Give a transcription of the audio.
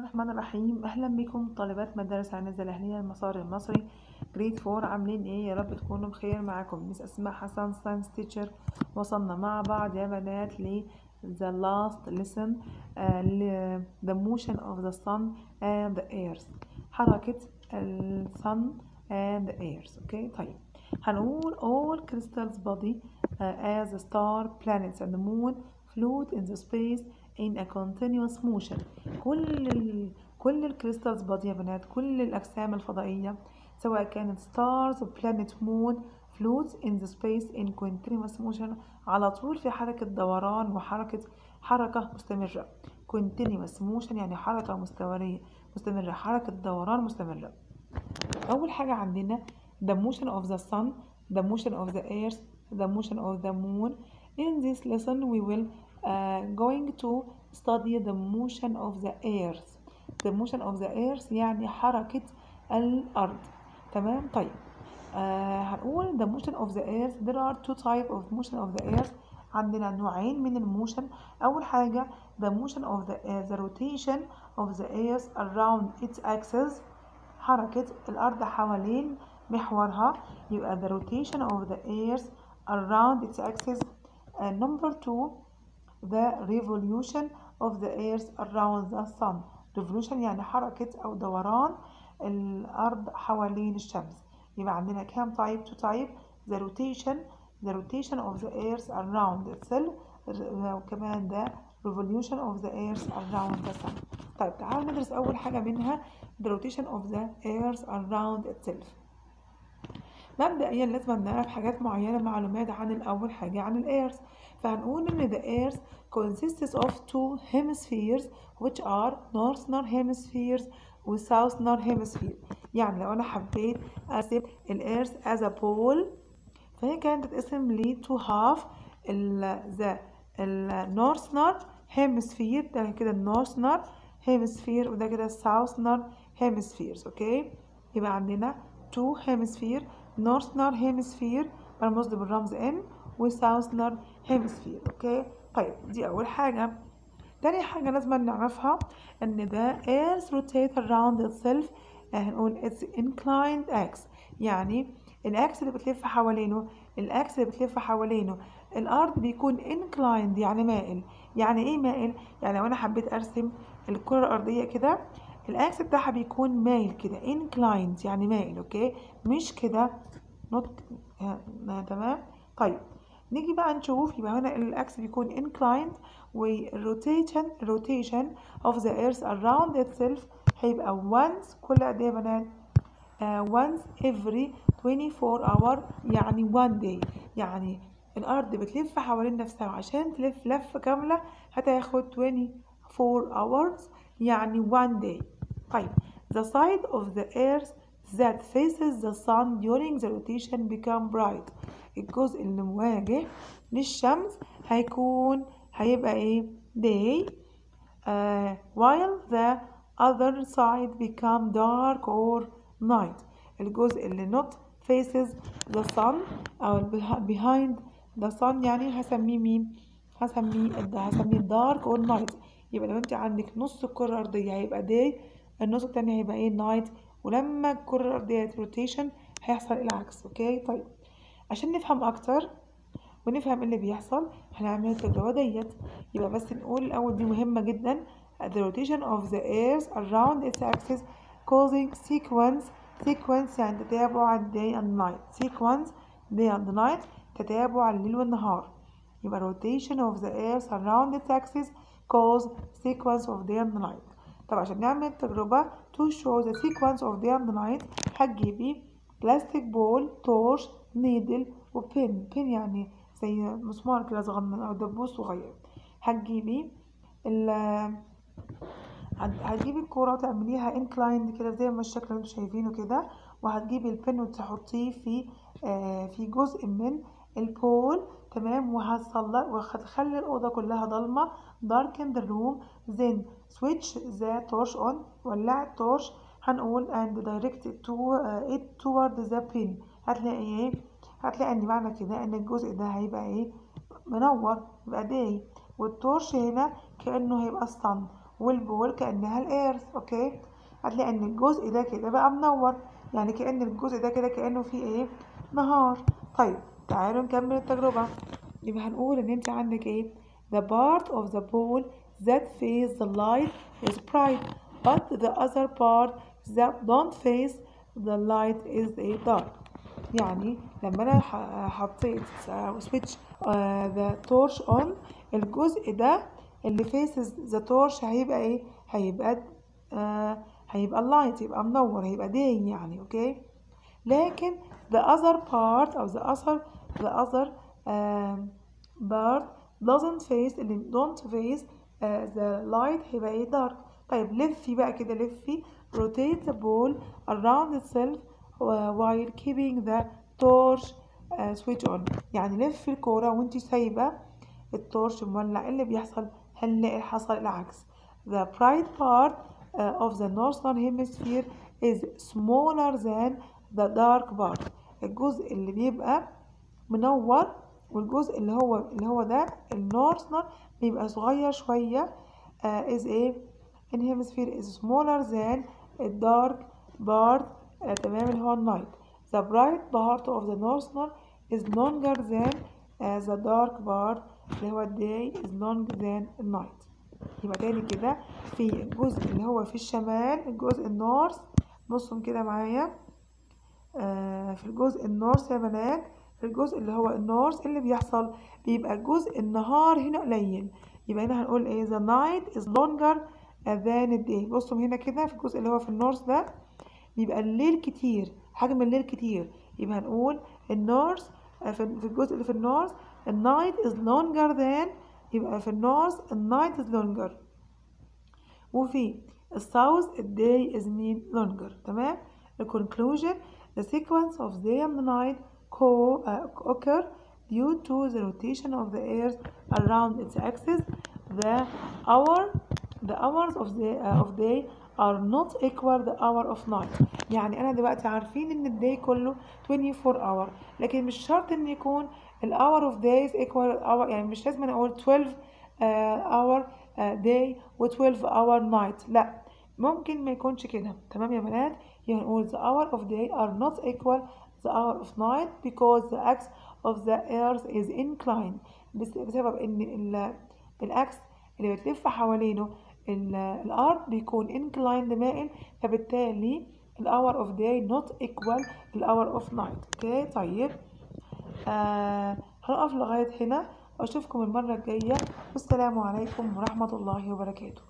الرحمن الرحيم اهلا بكم طالبات مدارس عنزة الاهلية المسار المصري جريد فور عاملين ايه يا رب تكونوا بخير معاكم مس اسماء حسن ساينس تيتشر وصلنا مع بعض يا بنات ل the last lesson uh, ل the motion of the sun and the earth حركة ال sun and the earth اوكي طيب هنقول all crystals body uh, as the star planets and the moon float in the space in a continuous motion كل ال كل الكريستالز بادي يا بنات كل الأجسام الفضائية سواء كانت stars planet moon floats in the space in continuous motion على طول في حركة دوران وحركة حركة مستمرة continuous motion يعني حركة مستمرة مستمرة حركة دوران مستمرة أول حاجة عندنا the motion of the sun the motion of the earth the motion of the moon in this lesson we will uh, going to study the motion of the earth the motion of the earth يعني حركة الأرض تمام طيب آه هنقول the motion of the earth there are two type of motion of the earth عندنا نوعين من الموشن أول حاجة the motion of the earth the rotation of the earth around its axis حركة الأرض حوالين محورها يبقى the rotation of the earth around its axis uh, number two the revolution of the earth around the sun revolution يعني حركة أو دوران الأرض حوالين الشمس يبقى عندنا كام type to type the rotation the rotation of the earth around itself وكمان the revolution of the earth around the sun طيب تعالوا ندرس أول حاجة منها the rotation of the earth around itself مبدئيا لازم نعرف حاجات معينة معلومات عن الأول حاجة عن الإيرث فهنقول إن the earth consists of two hemispheres which are northern hemispheres و southern hemisphere يعني لو أنا حبيت أرسم الإيرث as a pole فهي كانت تتقسم ل two half ال the ال northern hemisphere ده كده northern hemisphere وده كده southern hemispheres أوكي يبقى عندنا two hemisphere northern hemisphere مرموز بالرمز N و southern hemisphere اوكي طيب دي اول حاجة تاني حاجة لازم نعرفها ان ده earth rotate around itself هنقول it's inclined x يعني الاكس اللي بتلف حوالينه الاكس اللي بتلف حوالينه الارض بيكون inclined يعني مائل يعني ايه مائل يعني لو انا حبيت ارسم الكرة الارضية كده الاكس بتاعها بيكون مايل كده inclined يعني مائل اوكي مش كده نوت تمام طيب نيجي بقى نشوف يبقى هنا الاكس بيكون inclined والروتيشن rotation of the earth around itself هيبقى once كل قد ايه يا بنات uh, once every 24 hour يعني one day يعني الارض بتلف حوالين نفسها عشان تلف لفة كاملة هتاخد 24 hours يعني one day طيب the side of the earth that faces the sun during the rotation become bright الجزء اللي مواجه للشمس هيكون هيبقى ايه day uh, while the other side become dark or night الجزء اللي not faces the sun أو behind the sun يعني هسميه مين هسميه هسميه dark or night يبقى لو انت عندك نص الكرة الأرضية هيبقى day النص التاني هيبقى ايه night ولما الكرة الأرضية روتيشن هيحصل العكس اوكي طيب عشان نفهم أكتر ونفهم اللي بيحصل هنعمل التجربة ديت يبقى بس نقول الأول دي مهمة جدا the rotation of the earth around its axis causing sequence sequence يعني تتابع day and night sequence day and night تتابع الليل والنهار يبقى rotation of the earth around its axis cause sequence of day and night طب عشان نعمل تجربة to show the sequence of day and night هتجيبي بلاستيك بول تورش نيدل وبين بين يعني زي مسمار كده صغنن او دبوس صغير هتجيبي ال هتجيبي الكورة وتعمليها انكلايند كده زي ما الشكل اللي انتوا شايفينه كده وهتجيبي البن وتحطيه في آه في جزء من البول تمام وهتصلح وهتخلي الأوضة كلها ضلمة darken the room then switch the torch on ولع التورش هنقول and direct it to uh, it toward the pin هتلاقي ايه هتلاقي ان معنى كده ان الجزء ده هيبقى ايه منور يبقى داي والتورش هنا كأنه هيبقى الصن والبول كأنها الإيرث أوكي هتلاقي إن الجزء ده كده بقى منور يعني كأن الجزء ده كده كأنه فيه إيه نهار طيب تعالوا نكمل التجربة يبقى هنقول إن أنت عندك إيه the part of the ball that face the light is bright but the other part that don't face the light is a dark يعني لما انا حطيت switch uh, the torch on الجزء ده اللي faces the torch هيبقى ايه هيبقى آه هيبقى light يبقى منور هيبقى day يعني اوكي لكن the other part او the other the other uh, part doesn't face اللي don't face uh, the light هيبقى ايه dark طيب لفي بقى كده لفي rotate the ball around itself while keeping the torch uh, switch on يعني لف الكورة وانت سايبة التورش مولع إيه اللي بيحصل هنلاقي حصل العكس the bright part uh, of the northern hemisphere is smaller than the dark part الجزء اللي بيبقى منور والجزء اللي هو اللي هو ده النورثرن بيبقى صغير شوية uh, is a in hemisphere is smaller than a dark part uh, تمام اللي هو النايت the bright part of the northern is longer than uh, the dark part اللي هو الداي is longer than النايت يبقى تاني كده في الجزء اللي هو في الشمال الجزء النورث بصوا كده معايا آه في الجزء النورث يا بنات في الجزء اللي هو النورث اللي بيحصل بيبقى جزء النهار هنا قليل يبقى هنا هنقول ايه the night is longer than the day بصوا هنا كده في الجزء اللي هو في النورث ده بيبقى الليل كتير حجم الليل كتير يبقى هنقول النورث في الجزء اللي في النورث النايت is longer than يبقى في النورث النايت is longer وفي الساوث الداي is mean longer تمام الكونكلوجن the sequence of day and night co uh, occur due to the rotation of the earth around its axis the hour the hours of the uh, of day are not equal the hour of night يعني انا دلوقتي عارفين ان الداي كله 24 hour لكن مش شرط ان يكون الاور اوف days equal hour يعني مش لازم انا اقول 12 uh, hour uh, day و 12 hour night لا ممكن ما يكونش كده تمام يا بنات يعني نقول the hour of day are not equal the hour of night because the axis of the earth is inclined بسبب ان الاكس اللي بتلف حوالينه الارض بيكون inclined مائل فبالتالي الاور اوف day not equal الاور اوف night اوكي طيب آه هنقف لغايه هنا واشوفكم المره الجايه والسلام عليكم ورحمه الله وبركاته